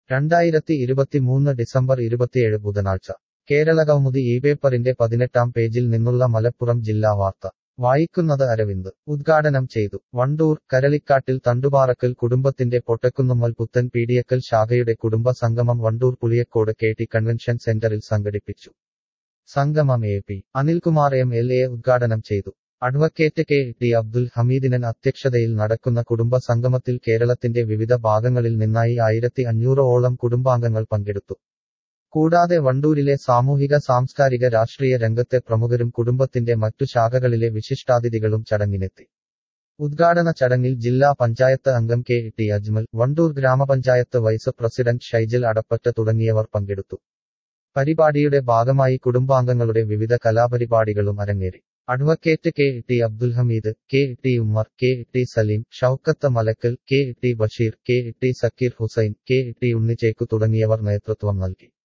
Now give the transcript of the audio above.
രണ്ടായിരത്തി ഇരുപത്തിമൂന്ന് ഡിസംബർ ഇരുപത്തിയേഴ് ബുധനാഴ്ച കേരളകൗമുദി ഈ പേപ്പറിന്റെ പതിനെട്ടാം പേജിൽ നിന്നുള്ള മലപ്പുറം ജില്ലാ വാർത്ത വായിക്കുന്നത് അരവിന്ദ് ഉദ്ഘാടനം ചെയ്തു വണ്ടൂർ കരളിക്കാട്ടിൽ തണ്ടുപാറക്കൽ കുടുംബത്തിന്റെ പൊട്ടക്കുന്നുമ്മൽ പുത്തൻ പീഡിയക്കൽ ശാഖയുടെ കുടുംബ സംഗമം Wandoor Puliyakode K T convention സെന്ററിൽ സംഘടിപ്പിച്ചു സംഗമം A P Anilkumar M L A ഉദ്ഘാടനം ചെയ്തു അഡ്വക്കേറ്റ് കെ ടി അബ്ദുൽ ഹമീദിനൻ അധ്യക്ഷതയിൽ നടക്കുന്ന കുടുംബ സംഗമത്തിൽ കേരളത്തിന്റെ വിവിധ ഭാഗങ്ങളിൽ നിന്നായി ആയിരത്തി അഞ്ഞൂറോളം കുടുംബാംഗങ്ങൾ പങ്കെടുത്തു കൂടാതെ വണ്ടൂരിലെ സാമൂഹിക സാംസ്കാരിക രാഷ്ട്രീയ രംഗത്തെ പ്രമുഖരും കുടുംബത്തിന്റെ മറ്റു ശാഖകളിലെ വിശിഷ്ടാതിഥികളും ചടങ്ങിനെത്തി ഉദ്ഘാടന ചടങ്ങിൽ ജില്ലാ പഞ്ചായത്ത് അംഗം കെ ടി അജ്മൽ വണ്ടൂർ ഗ്രാമപഞ്ചായത്ത് വൈസ് പ്രസിഡന്റ് ഷൈജൽ അടപ്പറ്റ തുടങ്ങിയവർ പങ്കെടുത്തു പരിപാടിയുടെ ഭാഗമായി കുടുംബാംഗങ്ങളുടെ വിവിധ കലാപരിപാടികളും അരങ്ങേറി advocate K T Abdul Hameed K T Ummer K T Saleem Shoukath Malakkal K T Basheer K T Sakkeer Hussain K T Unnichekku തുടങ്ങിയവർ നേതൃത്വം നൽകി